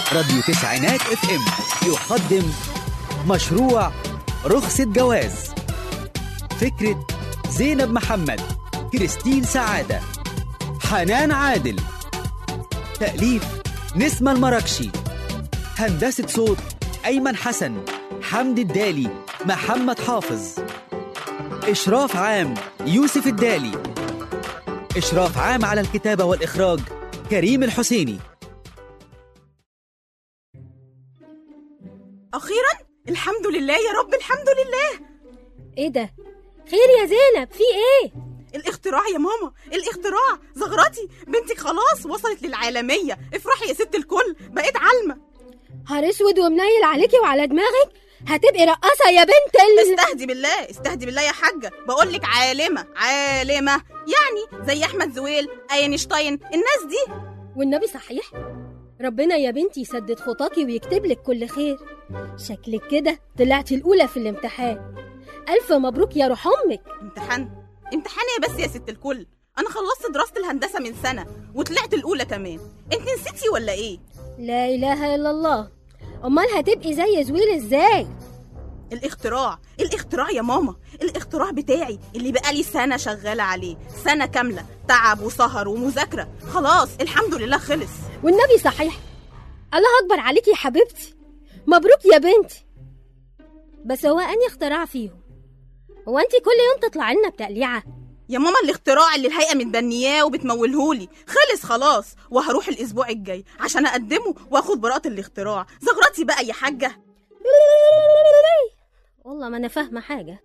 راديو تسعينات اف ام يقدم مشروع رخصة جواز فكرة زينب محمد كريستين سعادة حنان عادل تأليف نسمة المراكشي هندسة صوت أيمن حسن حمد الدالي محمد حافظ إشراف عام يوسف الدالي إشراف عام على الكتابة والإخراج كريم الحسيني أخيرا الحمد لله يا رب الحمد لله ايه ده خير يا زينب في ايه الاختراع يا ماما الاختراع زغرتي بنتك خلاص وصلت للعالمية افرحي يا ست الكل بقيت علمة هار اسود ومنيل عليكي وعلى دماغك هتبقي رقاصه يا بنت ال... استهدي بالله استهدي بالله يا حاجة بقول لك عالمة عالمة يعني زي أحمد زويل أينشتاين الناس دي والنبي صحيح ربنا يا بنتي يسدد خطاكي ويكتب لك كل خير شكلك كده طلعتي الاولى في الامتحان الف مبروك يا روح امك امتحان امتحان يا بس يا ست الكل أنا خلصت دراسة الهندسة من سنة وطلعت الأولى كمان انت نسيتي ولا إيه؟ لا اله الا الله امال هتبقي زي زويل ازاي الاختراع الاختراع يا ماما الاختراع بتاعي اللي بقالي سنة شغالة عليه سنة كاملة تعب وسهر ومذاكرة خلاص الحمد لله خلص والنبي صحيح الله اكبر عليكي يا حبيبتي مبروك يا بنتي بس هو اني اختراع فيهم هو انت كل يوم تطلعي لنا بتقليعه يا ماما الاختراع اللي الهيئة متبنياه وبتمولهولي خلص خلاص وهروح الأسبوع الجاي عشان أقدمه وآخد براءة الاختراع زغرتي بقى يا حاجة والله ما انا فاهمه حاجه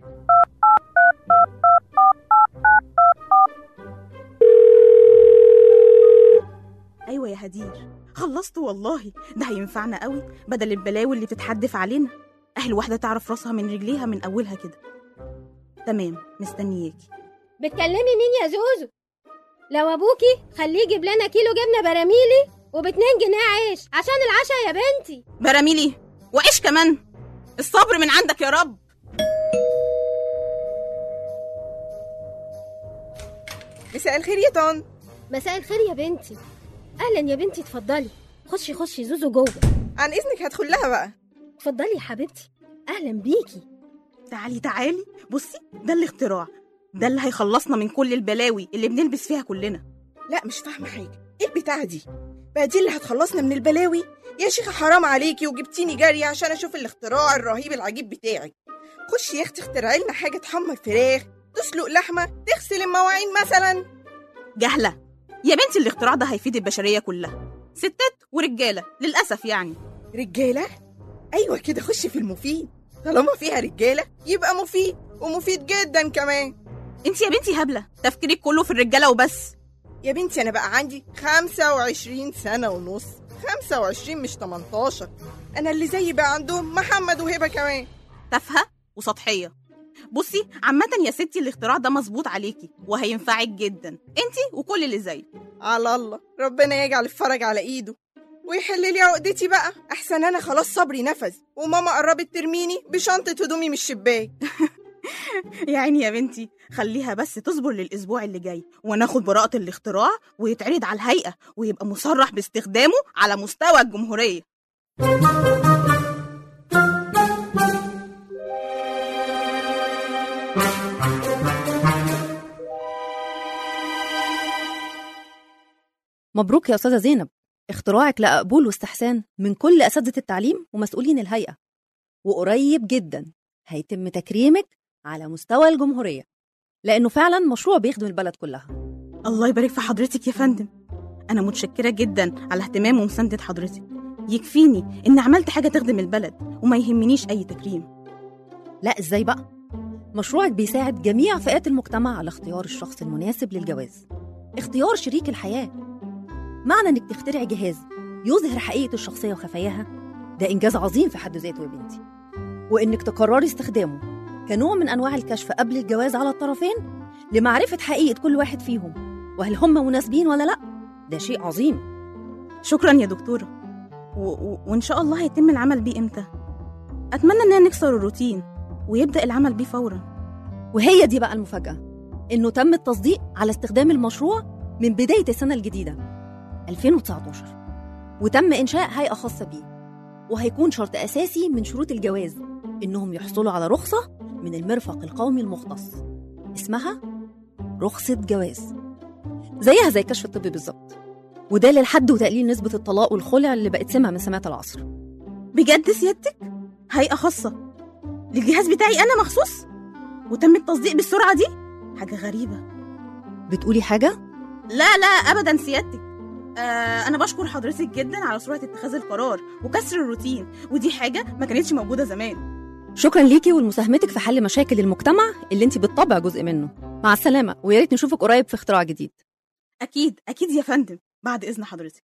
أيوة يا هدير خلصت والله ده هينفعنا قوي بدل البلاوي اللي بتتحدف علينا أهل واحدة تعرف راسها من رجليها من أولها كده تمام مستنياكي بتكلمي مين يا زوزو لو ابوكي خليه يجيب لنا كيلو جبنه براميلي وباتنين جنيه عيش عشان العشاء يا بنتي براميلي وعيش كمان الصبر من عندك يا رب مساء الخير يا طن مساء الخير يا بنتي اهلا يا بنتي اتفضلي خشي خشي زوزو جوه عن اذنك هدخل لها بقى اتفضلي يا حبيبتي اهلا بيكي تعالي تعالي بصي ده الاختراع ده اللي هيخلصنا من كل البلاوي اللي بنلبس فيها كلنا لا مش فاهمه حاجه ايه البتاعه دي بقى دي اللي هتخلصنا من البلاوي يا شيخه حرام عليكي وجبتيني جاريه عشان اشوف الاختراع الرهيب العجيب بتاعك خشي يا اختي اخترعي لنا حاجه تحمر فراخ تسلق لحمه تغسل المواعين مثلا جهلة يا بنتي الاختراع ده هيفيد البشرية كلها ستات ورجالة للأسف يعني رجاله ايوه كده خشي في المفيد طالما فيها رجاله يبقى مفيد ومفيد جدا كمان انت يا بنتي هبلة تفكيرك كله في الرجالة وبس يا بنتي انا بقى عندي 25 سنه ونص 25 مش 18 انا اللي زيي بقى عندهم محمد وهبه كمان تافهة وسطحية بصي عامة يا ستي الاختراع ده مظبوط عليكي وهينفعك جدا انتي وكل اللي زيك على الله ربنا يجعل الفرج على ايده ويحل لي عقدتي بقى احسن انا خلاص صبري نفذ وماما قربت ترميني بشنطه هدومي من الشباك يا عيني يا بنتي خليها بس تصبر للأسبوع اللي جاي وناخد براءة الاختراع ويتعرض على الهيئة ويبقى مصرح باستخدامه على مستوى الجمهورية مبروك يا أستاذة زينب اختراعك لقى قبول واستحسان من كل أساتذة التعليم ومسؤولين الهيئة وقريب جدا هيتم تكريمك على مستوى الجمهورية لأنه فعلا مشروع بيخدم البلد كلها الله يبارك في حضرتك يا فندم أنا متشكرة جدا على اهتمام ومساندة حضرتك يكفيني إن عملت حاجة تخدم البلد وما يهمنيش أي تكريم لا إزاي بقى؟ مشروعك بيساعد جميع فئات المجتمع على اختيار الشخص المناسب للجواز اختيار شريك الحياة معنى إنك تخترعي جهاز يظهر حقيقة الشخصية وخفاياها ده إنجاز عظيم في حد ذاته يا بنتي وإنك تقرري استخدامه كنوع من أنواع الكشف قبل الجواز على الطرفين لمعرفة حقيقة كل واحد فيهم وهل هم مناسبين ولا لأ ده شيء عظيم شكرا يا دكتورة و... و... وإن شاء الله هيتم العمل بيه إمتى أتمنى إننا نكسر الروتين ويبدأ العمل بيه فورا وهي دي بقى المفاجأة إنه تم التصديق على استخدام المشروع من بداية السنة الجديدة 2019 وتم إنشاء هيئة خاصة بيه وهيكون شرط أساسي من شروط الجواز إنهم يحصلوا على رخصة من المرفق القومي المختص اسمها رخصة جواز زيها زي كشف الطب بالظبط وده للحد وتقليل نسبة الطلاق والخلع اللي بقت سمة من سمات العصر بجد سيادتك هيئة خاصة للجهاز بتاعي أنا مخصوص وتم التصديق بالسرعة دي حاجة غريبة بتقولي حاجة؟ لا لا أبدا سيادتك آه أنا بشكر حضرتك جدا على سرعة اتخاذ القرار وكسر الروتين ودي حاجة ما كانتش موجودة زمان شكرا ليكي ولمساهمتك في حل مشاكل المجتمع اللي انت بالطبع جزء منه مع السلامة ويا ريت نشوفك قريب في اختراع جديد أكيد أكيد يا فندم بعد إذن حضرتك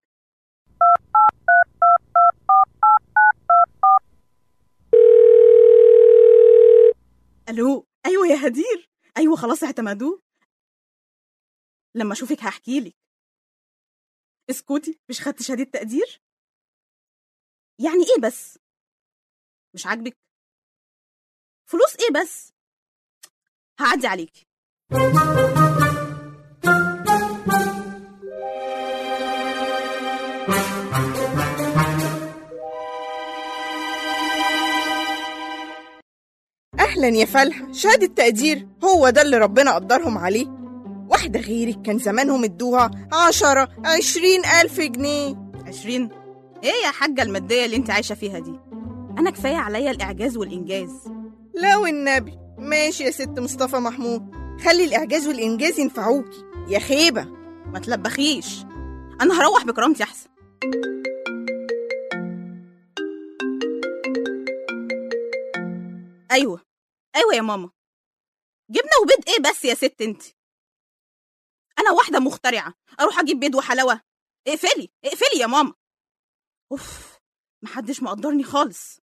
ألو أيوة يا هدير أيوة خلاص اعتمدوه لما أشوفك هحكي لك اسكتي مش خدت شهادة تقدير يعني إيه بس مش عاجبك فلوس إيه بس هعدي عليكي أهلا يا فلحة شهادة تقدير هو ده اللي ربنا قدرهم عليه واحدة غيرك كان زمانهم ادوها عشرة عشرين ألف جنيه عشرين ايه يا حاجة المادية اللي انت عايشة فيها دي انا كفاية عليا الاعجاز والانجاز لا والنبي ماشي يا ست مصطفى محمود خلي الإعجاز والإنجاز ينفعوكي يا خيبة ما تلبخيش انا هروح بكرامتي احسن ايوه ايوه يا ماما جبنه وبيض ايه بس يا ست انت انا واحده مخترعه اروح اجيب بيض وحلاوه اقفلي اقفلي يا ماما اوف محدش مقدرني خالص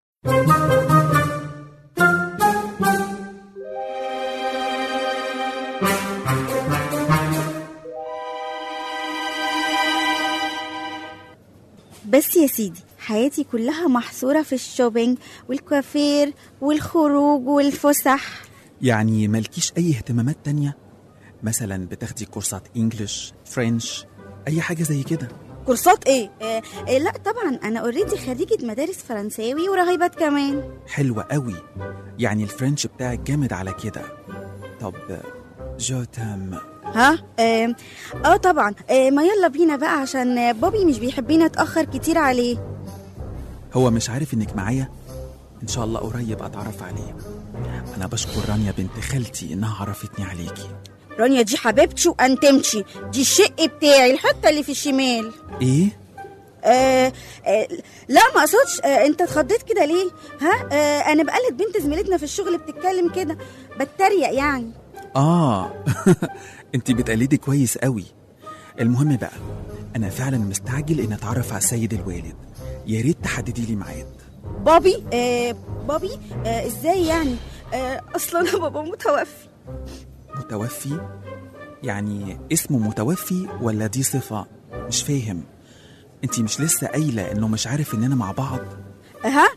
بس يا سيدي حياتي كلها محصورة في الشوبينج والكوافير والخروج والفسح يعني مالكيش أي اهتمامات تانية؟ مثلا بتاخدي كورسات إنجليش، فرنش، أي حاجة زي كده كورسات ايه؟ آه آه لا طبعا انا اوريدي خريجة مدارس فرنساوي وراهبات كمان حلوة قوي يعني الفرنش بتاعك جامد على كده طب جو تام ها؟ آه, اه طبعا آه ما يلا بينا بقى عشان بابي مش بيحبيني اتأخر كتير عليه هو مش عارف إنك معايا؟ إن شاء الله قريب أتعرف عليه أنا بشكر رانيا بنت خالتي إنها عرفتني عليكي رانيا دي حبيبتي وانتمتي دي الشق بتاعي الحتة اللي في الشمال إيه؟ آه آه لا ما اقصدش آه انت اتخضيت كده ليه ها آه انا بقلد بنت زميلتنا في الشغل بتتكلم كده بتريق يعني آه أنت بتقلدي كويس قوي المهم بقى أنا فعلا مستعجل إن أتعرف على السيد الوالد يا ريت تحددي لي ميعاد بابي آه بابي آه ازاي يعني آه اصلا انا بابا متوفي متوفي؟ يعني اسمه متوفي ولا دي صفة؟ مش فاهم انتي مش لسه قايلة انه مش عارف اننا مع بعض ها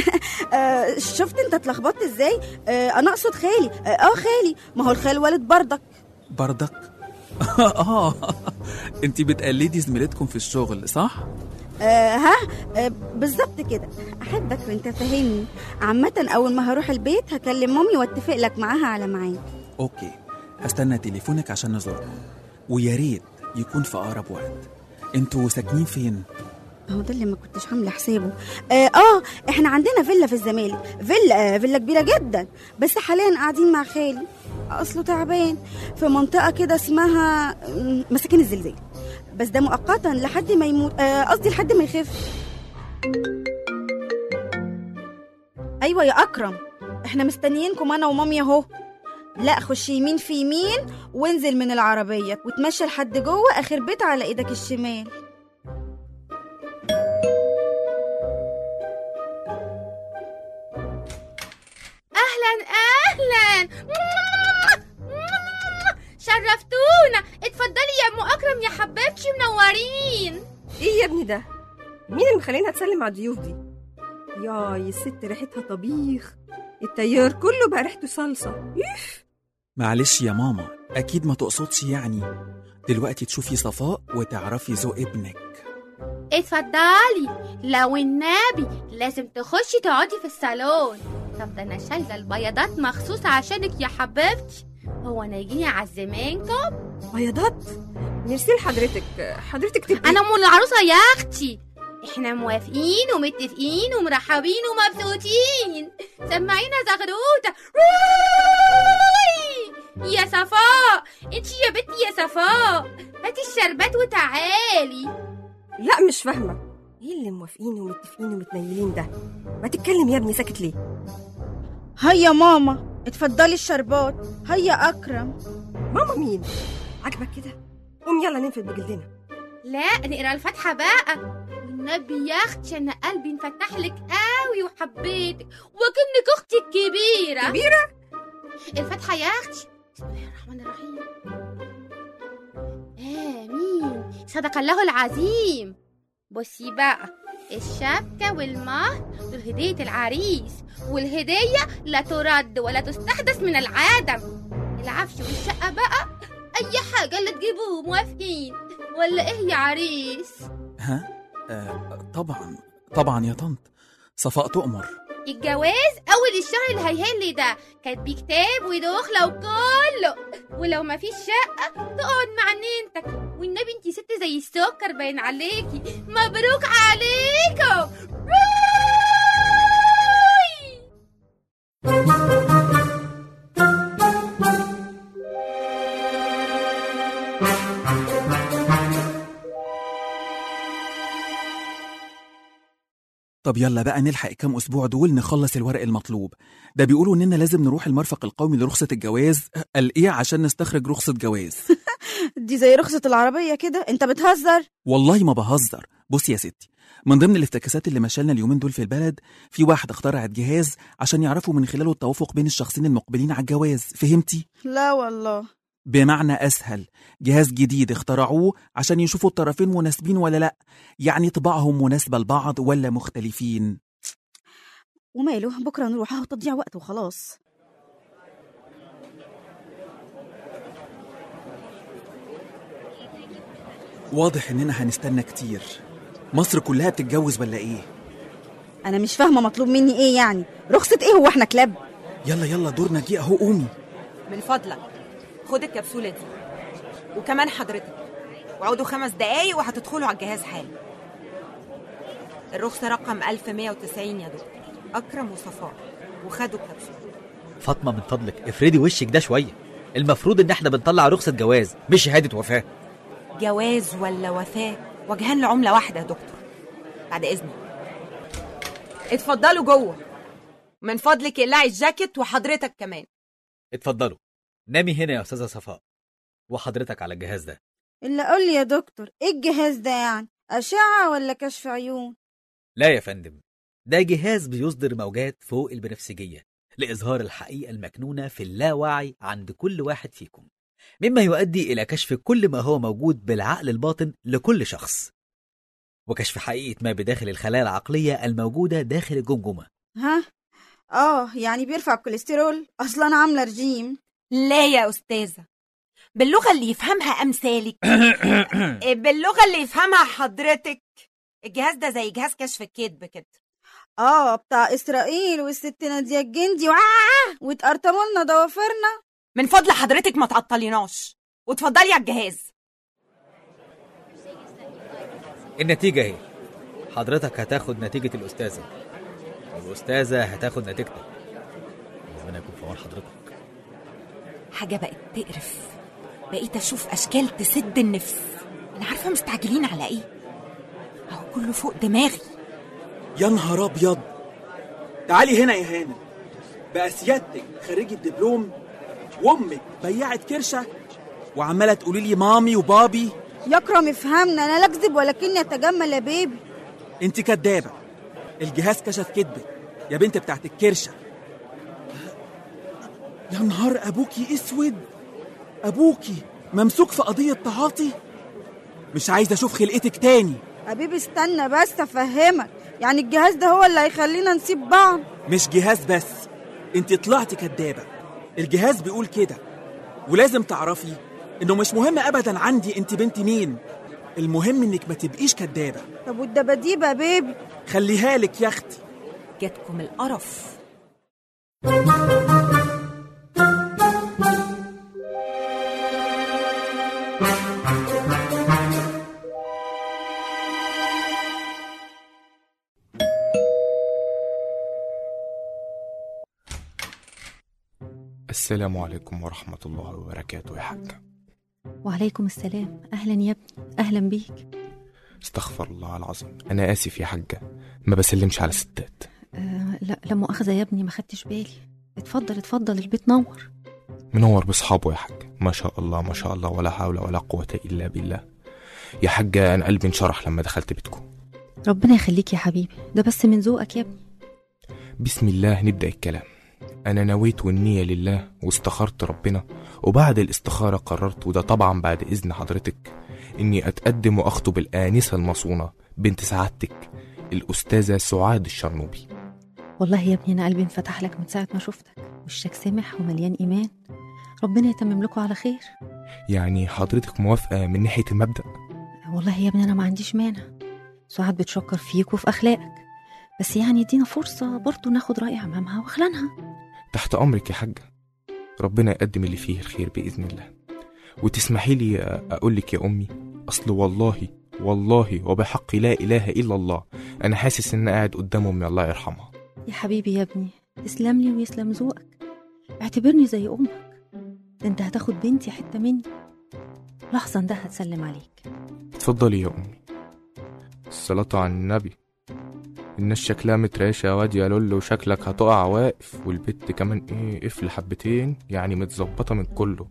آه شفت انت اتلخبطت ازاي آه انا اقصد خالي اه آه، خالي ما هو الخال والد بردك بردك اه انتي بتقلدي زميلتكم في الشغل صح؟ آه ها آه بالظبط كده احبك وانت فاهمني عامة اول ما هروح البيت هكلم مامي واتفق لك معاها على ميعاد اوكي هستنى تليفونك عشان نزوركم ويا ريت يكون في اقرب وقت انتوا ساكنين فين؟ هو ده اللي ما كنتش عامله حسابه آه, اه احنا عندنا فيلا في الزمالك فيلا آه فيلا كبيره جدا بس حاليا قاعدين مع خالي اصله تعبان في منطقه كده اسمها مم، مساكن الزلزال بس ده مؤقتا لحد ما يموت آه، قصدي لحد ما يخف ايوه يا اكرم احنا مستنيينكم انا ومامي اهو لا خش يمين في يمين وانزل من العربيه وتمشي لحد جوه اخر بيت على ايدك الشمال اهلا اهلا شرفتونا اتفضلي يا ام اكرم يا حبيبتي منورين ايه يا ابني ده مين اللي مخلينها تسلم على الضيوف دي ياي الست ريحتها طبيخ التيار كله بقى ريحته صلصه معلش يا ماما اكيد ما تقصدش يعني دلوقتي تشوفي صفاء وتعرفي ذوق ابنك اتفضلي لو النبي لازم تخشي تقعدي في الصالون طب ده انا شايله البياضات مخصوص عشانك يا حبيبتي هو انا يجيني اعزمانكم بياضات ميرسي لحضرتك حضرتك تبقي انا ام العروسه يا اختي احنا موافقين ومتفقين ومرحبين ومبسوطين سمعينا زغروطه روي! يا صفاء انتي يا بنتي يا صفاء هاتي الشربات وتعالي لا مش فاهمه ايه اللي موافقين ومتفقين ومتنيلين ده ما تتكلم يا ابني ساكت ليه هيا ماما اتفضلي الشربات هيا اكرم ماما مين عاجبك كده قوم يلا ننفد بجلدنا لا نقرا الفاتحه بقى والنبي يا اختي انا قلبي انفتح لك قوي وحبيتك وكأنك اختي الكبيره كبيره الفاتحه يا اختي بسم الله الرحمن الرحيم امين صدق الله العظيم بصي بقى الشبكة والمهر دول هدية العريس والهدية لا ترد ولا تستحدث من العدم العفش والشقة بقى أي حاجة اللي تجيبوه موافقين ولا إيه يا عريس؟ ها آه طبعا طبعا يا طنط صفاء تؤمر الجواز أول الشهر الهيهلي ده كاتبي كتاب ودخلة وكله ولو ما فيش شقة تقعد مع نينتك والنبي انتي ست زي السكر باين عليكي مبروك عليكم روي! طب يلا بقى نلحق كام اسبوع دول نخلص الورق المطلوب ده بيقولوا اننا لازم نروح المرفق القومي لرخصة الجواز قال ايه عشان نستخرج رخصة جواز دي زي رخصة العربية كده انت بتهزر والله ما بهزر بص يا ستي من ضمن الافتكاسات اللي مشالنا اليومين دول في البلد في واحدة اخترعت جهاز عشان يعرفوا من خلاله التوافق بين الشخصين المقبلين على الجواز فهمتي لا والله بمعنى أسهل جهاز جديد اخترعوه عشان يشوفوا الطرفين مناسبين ولا لأ يعني طباعهم مناسبة لبعض ولا مختلفين وماله بكرة نروح اهو تضييع وقت وخلاص واضح إننا هنستنى كتير مصر كلها بتتجوز ولا إيه انا مش فاهمة مطلوب مني ايه يعني رخصة ايه هو احنا كلاب يلا يلا دورنا جه أهو قومي من فضلك خد الكبسولة دي وكمان حضرتك وعودوا خمس دقايق وهتدخلوا على الجهاز حالا الرخصة رقم 1190 يا دكتور أكرم وصفاء وخدوا الكبسولة فاطمه من فضلك افردي وشك ده شويه المفروض ان احنا بنطلع رخصه جواز مش شهاده وفاه جواز ولا وفاة وجهان لعملة واحدة يا دكتور بعد إذنك اتفضلوا جوه من فضلك اقلعي الجاكيت وحضرتك كمان اتفضلوا نامي هنا يا استاذه صفاء وحضرتك على الجهاز ده الا قول لي يا دكتور ايه الجهاز ده يعني اشعة ولا كشف عيون لا يا فندم ده جهاز بيصدر موجات فوق البنفسجيه لاظهار الحقيقه المكنونه في اللاوعي عند كل واحد فيكم مما يؤدي الى كشف كل ما هو موجود بالعقل الباطن لكل شخص وكشف حقيقه ما بداخل الخلايا العقليه الموجوده داخل الجمجمه ها اه يعني بيرفع الكوليسترول اصلا انا عاملة رجيم لا يا أستاذة باللغة اللي يفهمها أمثالك باللغة اللي يفهمها حضرتك الجهاز ده زي جهاز كشف الكذب كده اه بتاع اسرائيل والست نادية الجندي واه واتقرطموا لنا ضوافرنا من فضل حضرتك ما تعطليناش وتفضلي على الجهاز النتيجه اهي حضرتك هتاخد نتيجه الاستاذه والاستاذه هتاخد نتيجتك ربنا يكون في عون حضرتك حاجة بقت تقرف بقيت أشوف أشكال تسد النفس أنا عارفة مستعجلين على إيه أهو كله فوق دماغي يا نهار أبيض تعالي هنا يا هانم بقى سيادتك خريجة دبلوم وأمك بياعة كرشة وعمالة تقولي لي مامي وبابي يكرم افهمنا انا لا اكذب ولكني اتجمل يا بيبي انت كدابة الجهاز كشف كدبك يا بنت بتاعت الكرشة يا نهار أبوكي أسود أبوكي ممسوك في قضية تعاطي مش عايز أشوف خلقتك تاني حبيبي استنى بس افهمك يعني الجهاز ده هو اللي هيخلينا نسيب بعض مش جهاز بس انت طلعتي كدابة الجهاز بيقول كده ولازم تعرفي انه مش مهم ابدا عندي انت بنت مين المهم انك ما تبقيش كدابه طب والدباديب يا بيبي خليها لك يا اختي جاتكم القرف السلام عليكم ورحمة الله وبركاته يا حاج وعليكم السلام أهلا يا ابني أهلا بيك استغفر الله العظيم أنا آسف يا حاجة ما بسلمش على ستات آه لا لا مؤاخذة يا ابني ما خدتش بالي اتفضل اتفضل البيت نور منور بصحابه يا حاج ما شاء الله ما شاء الله ولا حول ولا قوة إلا بالله يا حاجة أنا قلبي انشرح لما دخلت بيتكم ربنا يخليك يا حبيبي ده بس من ذوقك يا ابني بسم الله نبدأ الكلام أنا نويت والنية لله واستخرت ربنا وبعد الاستخارة قررت وده طبعا بعد إذن حضرتك إني أتقدم وأخطب الآنسة المصونة بنت سعادتك الأستاذة سعاد الشرنوبي والله يا ابني أنا قلبي انفتح لك من ساعة ما شفتك وشك سمح ومليان إيمان ربنا يتمم لكم على خير يعني حضرتك موافقة من ناحية المبدأ والله يا ابني أنا ما عنديش مانع سعاد بتشكر فيك وفي أخلاقك بس يعني ادينا فرصة برضو ناخد رأي عمامها وخلانها تحت أمرك يا حاجة ربنا يقدم اللي فيه الخير بإذن الله وتسمحي لي أقول لك يا أمي أصل والله والله وبحق لا إله إلا الله أنا حاسس إن أنا قاعد قدام أمي الله يرحمها يا حبيبي يا ابني تسلم لي ويسلم ذوقك اعتبرني زي أمك ده أنت هتاخد بنتي حتة مني لحظة ده هتسلم عليك اتفضلي يا أمي الصلاة على النبي الناس شكلها متراشة يا واد يا لول وشكلك هتقع واقف والبت كمان ايه قفل حبتين يعني متظبطة من كله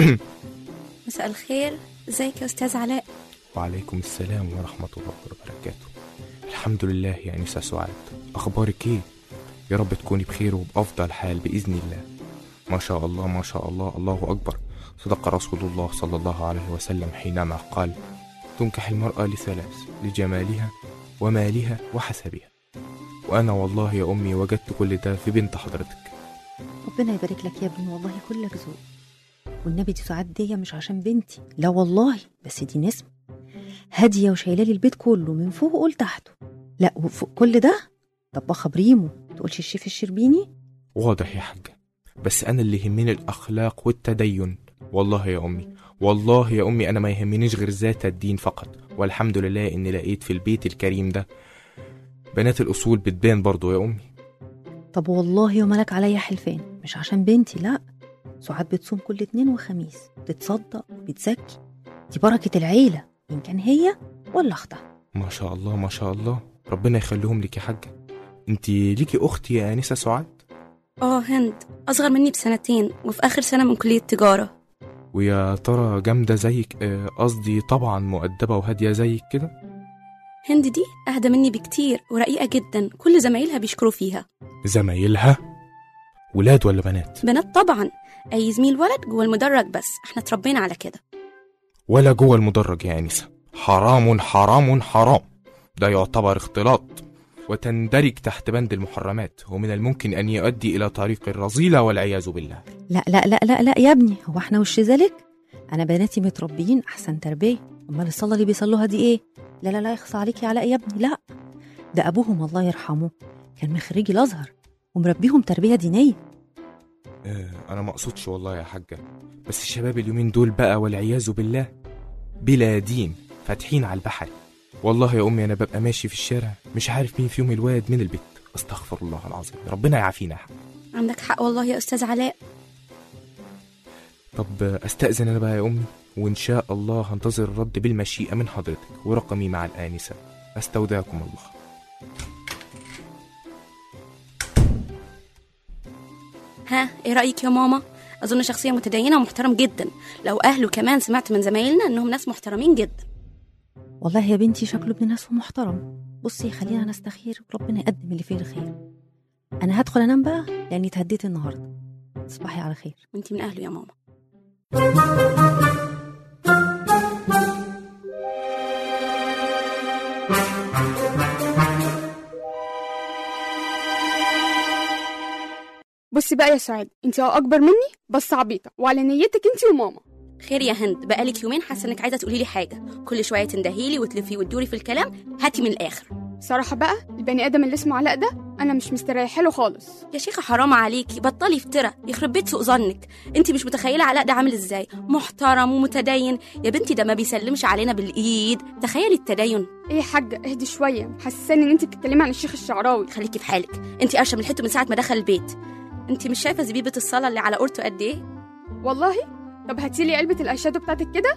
مساء الخير ازيك يا استاذ علاء وعليكم السلام ورحمة الله وبركاته الحمد لله يا أنسة سعاد أخبارك ايه يا رب تكوني بخير وبأفضل حال بإذن الله ما شاء الله ما شاء الله الله أكبر صدق رسول الله صلى الله عليه وسلم حينما قال تنكح المرأة لثلاث لجمالها ومالها وحسبها وأنا والله يا أمي وجدت كل ده في بنت حضرتك ربنا يبارك لك يا ابني والله كلك ذوق والنبي دي سعاد دي مش عشان بنتي لا والله بس دي نسمة هادية وشايلة لي البيت كله من فوق ولتحته لا وفوق كل ده طباخة بريمو تقولش الشيف الشربيني واضح يا حاجة بس أنا اللي يهمني الأخلاق والتدين والله يا أمي والله يا أمي أنا ما يهمنيش غير ذات الدين فقط والحمد لله إني لقيت في البيت الكريم ده بنات الأصول بتبان برضو يا أمي طب والله وما لك عليا حلفان مش عشان بنتي لا سعاد بتصوم كل اتنين وخميس بتتصدق وبتزكي دي بركة العيلة إن كان هي ولا أختها ما شاء الله ما شاء الله ربنا يخليهم لك يا حاجة انت ليكي أخت يا أنسة سعاد اه هند اصغر مني بسنتين وفي اخر سنه من كليه تجاره ويا ترى جامدة زيك آه، قصدي طبعا مؤدبة وهادية زيك كده هند دي اهدى مني بكتير ورقيقه جدا كل زمايلها بيشكروا فيها زمايلها ولاد ولا بنات بنات طبعا اي زميل ولد جوه المدرج بس احنا اتربينا على كده ولا جوه المدرج يا أنسة حرام حرام حرام ده يعتبر اختلاط وتندرج تحت بند المحرمات ومن الممكن أن يؤدي إلى طريق الرذيلة والعياذ بالله لا لا لا لا لا يا ابني هو احنا وش ذلك انا بناتي متربيين احسن تربيه امال الصلاه اللي بيصلوها دي ايه لا لا لا يخص عليك يا علاء يا ابني لا ده ابوهم الله يرحمه كان من خريج الازهر ومربيهم تربيه دينيه آه، أنا ما أقصدش والله يا حاجة بس الشباب اليومين دول بقى والعياذ بالله بلا دين فاتحين على البحر والله يا أمي أنا ببقى ماشي في الشارع مش عارف مين فيهم الواد من البيت أستغفر الله العظيم ربنا يعافينا يا حاج. عندك حق والله يا استاذ علاء طب أستأذن أنا بقى يا أمي وإن شاء الله هنتظر الرد بالمشيئة من حضرتك ورقمي مع الآنسة أستودعكم الله ها ايه رايك يا ماما اظن شخصيه متدينه ومحترم جدا لو اهله كمان سمعت من زمايلنا انهم ناس محترمين جدا والله يا بنتي شكله ابن ناس ومحترم بصي خلينا نستخير وربنا يقدم اللي فيه الخير انا هدخل انام بقى لاني اتهديت النهارده تصبحي على خير وانتي من اهله يا ماما بصي بقى يا سعاد انت اه اكبر مني بس عبيطه وعلى نيتك انت وماما خير يا هند بقالك يومين حاسه انك عايزه تقولي لي حاجه كل شويه تندهيلي وتلفي وتدوري في الكلام هاتي من الاخر صراحة بقى البني آدم اللي اسمه علاء ده أنا مش مستريحة له خالص يا شيخه حرام عليكي بطلي افترى يخرب بيت سوء ظنك انت مش متخيله علاء ده عامل ازاي محترم ومتدين يا بنتي ده ما بيسلمش علينا بالايد تخيلي التدين إيه يا حاجة اهدي شوية محسساني إن أنت بتتكلمي عن الشيخ الشعراوي خليكي في حالك انت قرشه من حته من ساعه ما دخل البيت انت مش شايفه زبيبه الصلاه اللي على قورته قد ايه والله طب هاتيلي علبة الأيشادو بتاعتك كده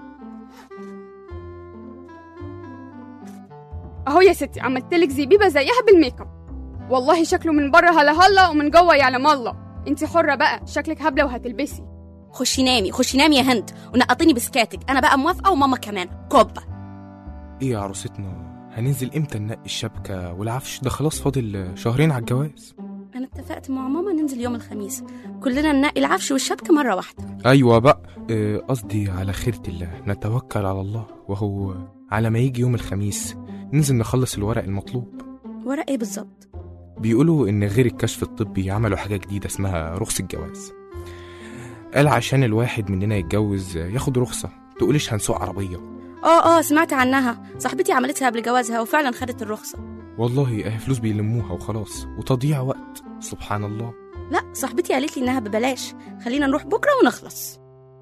أهو يا ستي عملتلك زبيبة زيها بالميك اب والله شكله من بره هلا هلا ومن جوه يعلم الله انت حرة بقى شكلك هبلة وهتلبسي خشي نامي خشي نامي يا هند ونقطيني بسكاتك انا بقى موافقه وماما كمان كوبا ايه يا عروستنا هننزل امتى ننقي الشبكة والعفش ده خلاص فاضل شهرين على الجواز انا اتفقت مع ماما ننزل يوم الخميس كلنا ننقي العفش والشبكه مره واحده ايوه بقى آه، قصدي على خيرة الله نتوكل على الله وهو على ما يجي يوم الخميس ننزل نخلص الورق المطلوب ورق ايه بالظبط بيقولوا ان غير الكشف الطبي عملوا حاجة جديدة اسمها رخصة جواز قال عشان الواحد مننا يتجوز ياخد رخصة تقوليش هنسوق عربية اه اه سمعت عنها صاحبتي عملتها قبل جوازها وفعلا خدت الرخصه والله اهي فلوس بيلموها وخلاص وتضييع وقت سبحان الله لا صاحبتي قالت لي انها ببلاش خلينا نروح بكره ونخلص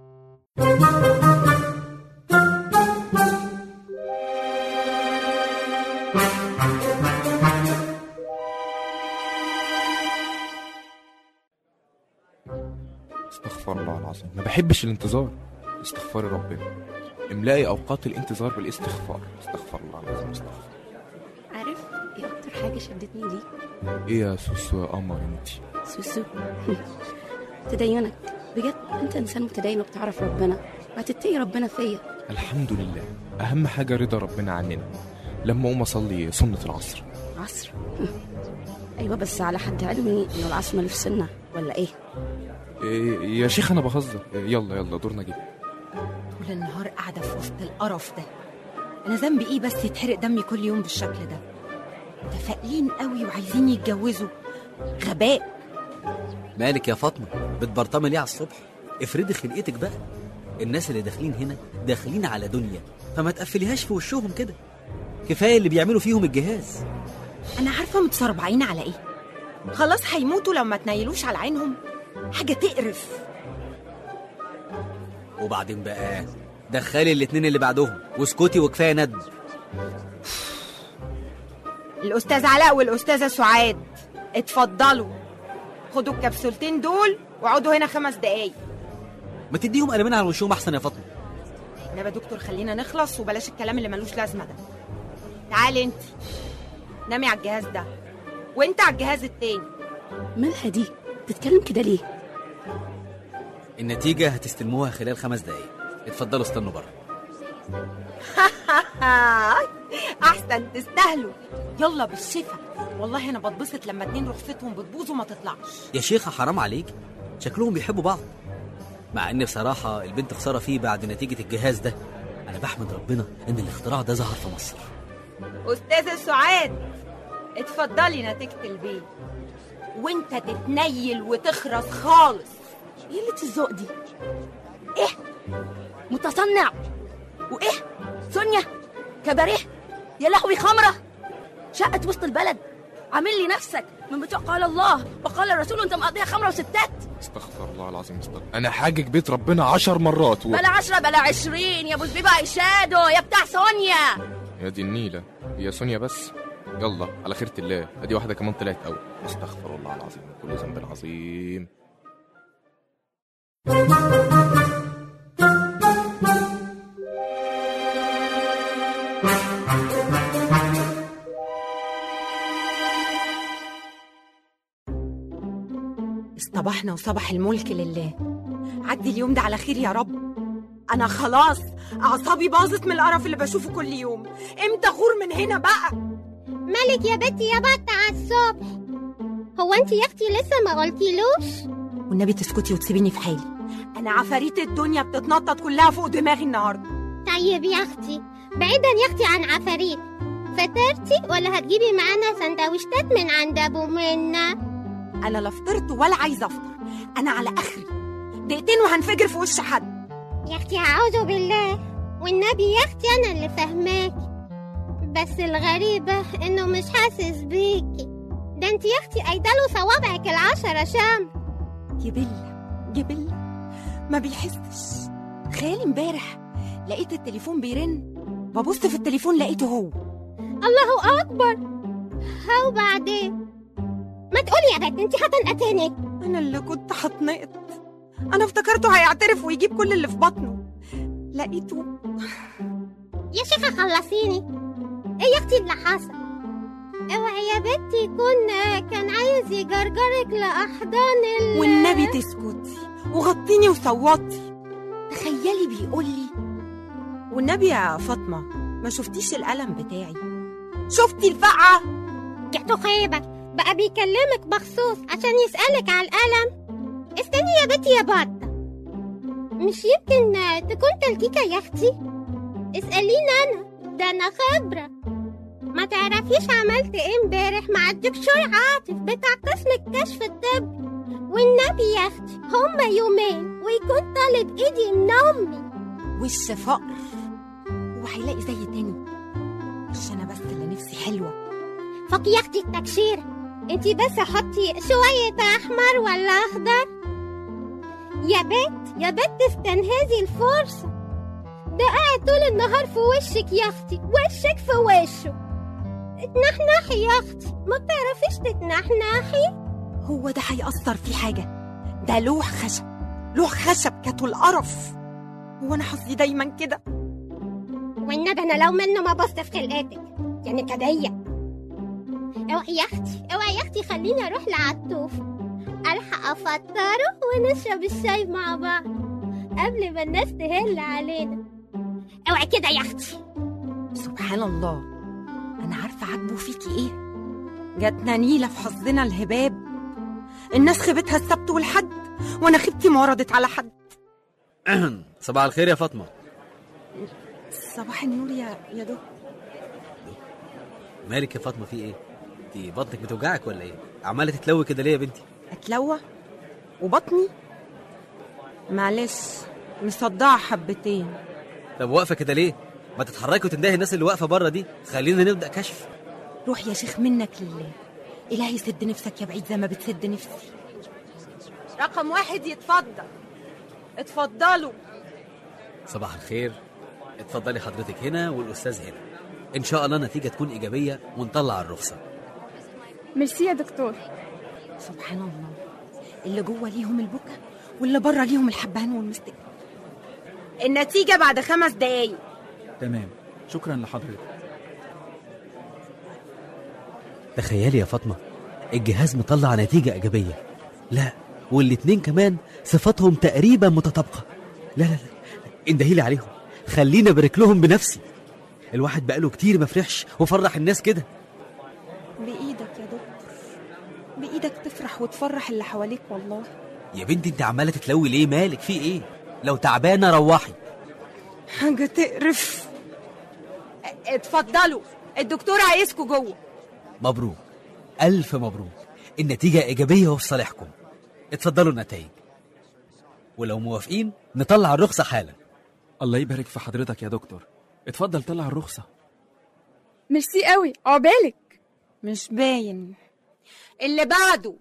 استغفر الله العظيم ما بحبش الانتظار استغفري ربنا املائي اوقات الانتظار بالاستغفار استغفر الله العظيم استغفر عارف ايه اكتر حاجه شدتني ليك ايه يا سوسو يا قمر انت سوسو تدينك بجد انت انسان متدين وبتعرف ربنا وهتتقي ربنا فيا الحمد لله اهم حاجه رضا ربنا عننا لما اقوم اصلي سنه العصر عصر ايوه بس على حد علمي انه العصر ملوش سنه ولا ايه إيه يا شيخ انا بهزر إيه يلا يلا دورنا جه طول النهار قاعدة في وسط القرف ده أنا ذنبي إيه بس يتحرق دمي كل يوم بالشكل ده متفائلين قوي وعايزين يتجوزوا غباء مالك يا فاطمه بتبرطمي ليه على الصبح افرضي خلقتك بقى الناس اللي داخلين هنا داخلين على دنيا فما تقفليهاش في وشهم كده كفايه اللي بيعملوا فيهم الجهاز أنا عارفة متسربعين على إيه خلاص هيموتوا لو ما تنيلوش على عينهم حاجة تقرف وبعدين بقى دخلي الاتنين اللي بعدهم واسكتي وكفايه ند الأستاذ علاء والأستاذة سعاد اتفضلوا خدوا الكبسولتين دول واقعدوا هنا خمس دقايق ما تديهم قلمين على وشهم احسن يا فاطمه انما دكتور خلينا نخلص وبلاش الكلام اللي ملوش لازمه ده تعالي انت نامي على الجهاز ده وانت على الجهاز التاني مالها دي تتكلم كده ليه النتيجه هتستلموها خلال خمس دقايق اتفضلوا استنوا بره احسن تستاهلوا يلا بالشفا والله انا بتبسط لما اتنين رخصتهم بتبوظ وما تطلعش يا شيخه حرام عليك شكلهم بيحبوا بعض مع ان بصراحه البنت خساره فيه بعد نتيجه الجهاز ده انا بحمد ربنا ان الاختراع ده ظهر في مصر استاذة سعاد اتفضلي نتيجة البيت وانت تتنيل وتخرس خالص ايه اللي الذوق دي ايه متصنع وايه سونيا كباريه يا لهوي خمره شقت وسط البلد عامل لي نفسك من بتوع قال الله وقال الرسول وانت مقضيها خمره وستات استغفر الله العظيم استغفر انا حاجج بيت ربنا عشر مرات و... بلا عشرة بلا عشرين يا ابو زبيبة ايشادو يا بتاع سونيا يا دي النيله هي سونيا بس يلا على خيرة الله ادي واحده كمان طلعت قوي استغفر الله العظيم من كل ذنب عظيم اصطبحنا وصبح الملك لله عدي اليوم ده على خير يا رب انا خلاص اعصابي باظت من القرف اللي بشوفه كل يوم امتى غور من هنا بقى مالك يا بنتي يا بط على الصبح هو انت يا اختي لسه ما قلتيلوش والنبي تسكتي وتسيبيني في حالي انا عفاريت الدنيا بتتنطط كلها فوق دماغي النهارده طيب يا اختي بعيدا يا اختي عن عفاريت فطرتي ولا هتجيبي معانا سندوتشات من عند ابو منى انا لا فطرت ولا عايزه افطر انا على اخري دقيقتين وهنفجر في وش حد يا اختي اعوذ بالله والنبي يا اختي انا اللي فاهماكي بس الغريبة انه مش حاسس بيكي ده انت يا اختي ايداله صوابعك العشرة شام جبل جبل ما بيحسش خيالي امبارح لقيت التليفون بيرن ببص في التليفون لقيته هو الله اكبر هاو بعدين ما تقولي يا بنت انت هتنقتني انا اللي كنت هتنقط انا افتكرته هيعترف ويجيب كل اللي في بطنه لقيته يا شيخة خلصيني ايه يا اختي اللي حصل اوعي يا بنتي يكون آه، كان عايز يجرجرك لاحضان ال والنبي تسكتي وغطيني وصوتي تخيلي بيقول لي والنبي يا فاطمه ما شفتيش القلم بتاعي شفتي الفقعه جعته خيبك بقى بيكلمك مخصوص عشان يسألك على القلم استني يا بنتي يا بطة مش يمكن آه، تكون تلكيكة يا اختي اسأليني انا ده انا خبرة ما تعرفيش عملت ايه امبارح مع الدكتور عاطف بتاع قسم الكشف الطبي والنبي يا اختي هما يومين ويكون طالب ايدي من امي وش فقر وهيلاقي زي تاني مش انا بس اللي نفسي حلوه فوق يا اختي التكشيرة انتي بس حطي شوية احمر ولا اخضر يا بنت يا بنت استنهزي الفرصة ده قاعد طول النهار في وشك يا اختي وشك في وشه اتنحنحي يا اختي ما بتعرفيش تتنحنحي هو ده هيأثر في حاجه ده لوح خشب لوح خشب كاتو القرف هو انا حظي دايما كده والنبي انا لو منه ما بصت في خلقتك يعني كدية اوعي يا اختي اوعي يا اختي خليني اروح لعطوف الحق افطره ونشرب الشاي مع بعض قبل ما الناس تهل علينا اوعي كده يا اختي سبحان الله انا عارفه عاجبه فيكي ايه جاتنا نيله في حظنا الهباب الناس خيبتها السبت والحد وانا خيبتي ما وردت على حد صباح الخير يا فاطمه صباح النور يا يا دكتور مالك يا فاطمه في ايه انت بطنك بتوجعك ولا ايه عماله تتلوي كده ليه يا بنتي اتلوى وبطني معلش مصدعه حبتين طب واقفه كده ليه ما تتحركي وتندهي الناس اللي واقفه بره دي خلينا نبدا كشف روح يا شيخ منك لله إلهي سد نفسك يا بعيد زي ما بتسد نفسي رقم واحد يتفضل اتفضلوا صباح الخير اتفضلي حضرتك هنا والاستاذ هنا ان شاء الله النتيجه تكون ايجابيه ونطلع الرخصه ميرسي يا دكتور سبحان الله اللي جوه ليهم البكا واللي بره ليهم الحبهان والمستك النتيجة بعد خمس دقايق تمام شكرا لحضرتك تخيلي يا فاطمة الجهاز مطلع نتيجة إيجابية لا والاتنين كمان صفاتهم تقريبا متطابقة لا لا لا اندهيلي عليهم خليني أبارك لهم بنفسي الواحد بقاله كتير ما فرحش وفرح الناس كده بإيدك يا دكتور بإيدك تفرح وتفرح اللي حواليك والله يا بنتي انت عمالة تتلوي ليه مالك في ايه لو تعبانة روحي حاجة تقرف اتفضلوا الدكتور عايزكوا جوه مبروك ألف مبروك النتيجة إيجابية وفي صالحكم اتفضلوا النتائج ولو موافقين نطلع الرخصة حالا الله يبارك في حضرتك يا دكتور اتفضل طلع الرخصة ميرسي قوي عقبالك مش باين اللي بعده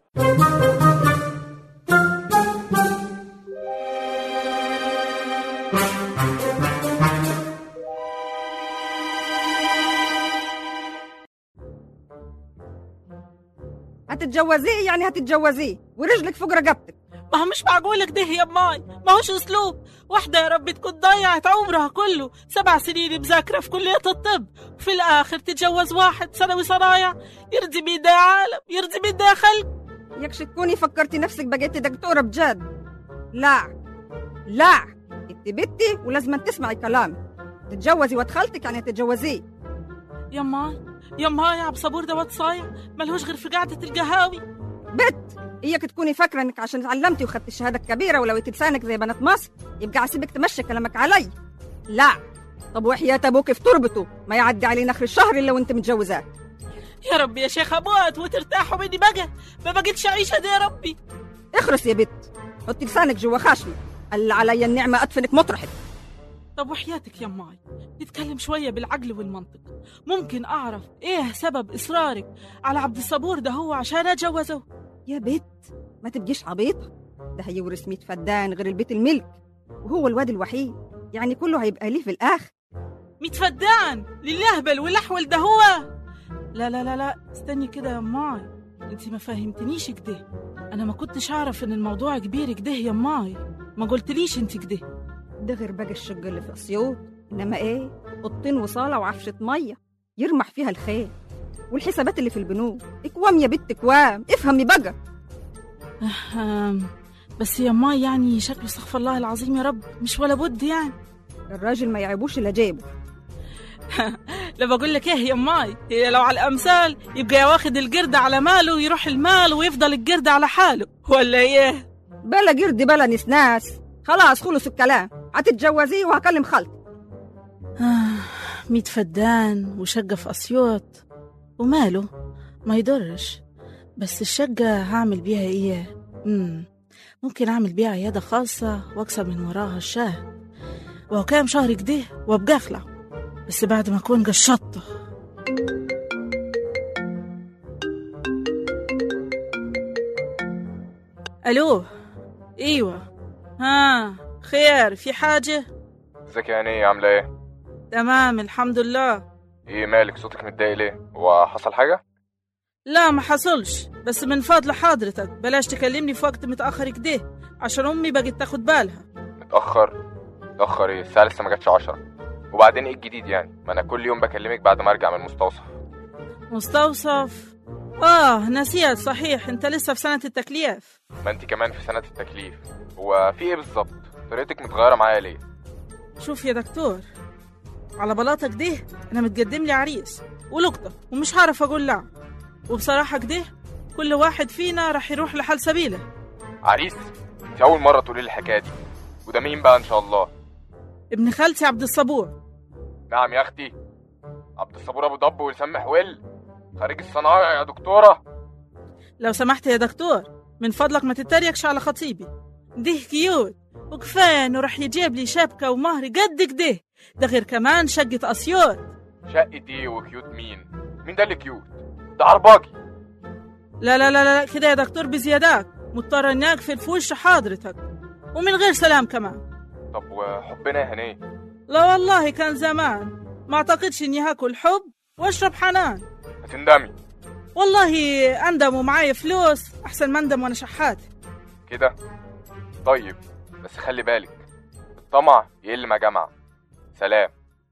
هتتجوزيه يعني هتتجوزيه ورجلك فوق رقبتك ما هو مش معقولك ده يا ماي ما هوش اسلوب واحدة يا رب تكون ضيعت عمرها كله سبع سنين مذاكرة في كلية الطب وفي الآخر تتجوز واحد ثانوي صنايع يرضي مين ده يا عالم يرضي مين ده يا خلق يكش تكوني فكرتي نفسك بقيتي دكتورة بجد لا لا انت بنتي ولازم تسمعي كلامي تتجوزي وتخلتك يعني تتجوزيه يا ماي يا ماي عبد صبور ده واد صايع ملهوش غير في قعدة القهاوي بت اياك تكوني فاكره انك عشان اتعلمتي وخدتي الشهاده الكبيره ولويتي لسانك زي بنات مصر يبقى عسيبك تمشي كلامك علي لا طب وحياة ابوك في تربته ما يعدي علينا اخر الشهر الا وانت متجوزاه يا ربي يا شيخ اموت وترتاحوا مني بقى ما بقتش عيشة دي يا ربي اخرس يا بت حطي لسانك جوا خشمي قال عليا النعمه ادفنك مطرحك طب وحياتك يا ماي نتكلم شوية بالعقل والمنطق ممكن أعرف إيه سبب إصرارك على عبد الصبور ده هو عشان أتجوزه يا بت ما تبقيش عبيطه ده هيورث 100 فدان غير البيت الملك وهو الواد الوحيد يعني كله هيبقى ليه في الاخر ميت فدان للهبل والأحول ده هو لا لا لا لا استني كده يا ماي انت ما فهمتنيش كده انا ما كنتش اعرف ان الموضوع كبير كده يا ماي ما قلتليش انت كده ده غير باقي الشقه اللي في اسيوط انما ايه اوضتين وصاله وعفشه ميه يرمح فيها الخيل والحسابات اللي في البنوك اكوام يا بت اكوام افهمي بقى أهم. بس يا ماي يعني شكله استغفر الله العظيم يا رب مش ولا بد يعني الراجل ما يعيبوش الا جيبه لا بقول لك ايه يا ماي هي لو على الامثال يبقى واخد القرد على ماله ويروح المال ويفضل القرد على حاله ولا ايه بلا قرد بلا نسناس خلاص خلص الكلام هتتجوزيه وهكلم خالتي آه ميت فدان وشقة في أسيوط وماله ما يضرش بس الشقة هعمل بيها إيه مم. ممكن أعمل بيها عيادة خاصة وأكسب من وراها الشهر وهو كام شهر كده وأبقى أخلع بس بعد ما أكون قشطته ألو أيوة ها خير في حاجة ازيك يا هنية عاملة ايه؟ تمام الحمد لله ايه مالك صوتك متضايق ليه؟ هو حصل حاجة؟ لا ما حصلش بس من فضل حضرتك بلاش تكلمني في وقت متأخر كده عشان أمي بقت تاخد بالها متأخر متأخر ايه؟ الساعة لسه ما جاتش عشرة وبعدين ايه الجديد يعني؟ ما انا كل يوم بكلمك بعد ما ارجع من المستوصف مستوصف آه نسيت صحيح أنت لسه في سنة التكليف ما انت كمان في سنة التكليف هو في ايه بالظبط؟ طريقتك متغيرة معايا ليه؟ شوف يا دكتور على بلاطك ده أنا متقدم لي عريس ولقطة ومش هعرف أقول لا وبصراحة كده كل واحد فينا راح يروح لحال سبيله عريس؟ انت أول مرة تقولي لي الحكاية دي وده مين بقى إن شاء الله؟ ابن خالتي عبد الصبور نعم يا أختي عبد الصبور أبو ضب ولسان محول خريج الصنايع يا دكتورة لو سمحت يا دكتور من فضلك ما تتريقش على خطيبي ده كيوت وكفاية انه راح يجيب لي شبكة ومهر قد كده ده غير كمان شقة أسيوط شقة ايه وكيوت مين؟ مين ده اللي كيوت؟ ده عرباجي لا لا لا لا كده يا دكتور بزيادات مضطر اني اقفل في وش حضرتك ومن غير سلام كمان طب وحبنا يا هنية لا والله كان زمان ما اعتقدش اني هاكل حب واشرب حنان هتندمي والله اندم ومعايا فلوس احسن ما اندم وانا شحات كده طيب بس خلي بالك الطمع يقل ما جمع سلام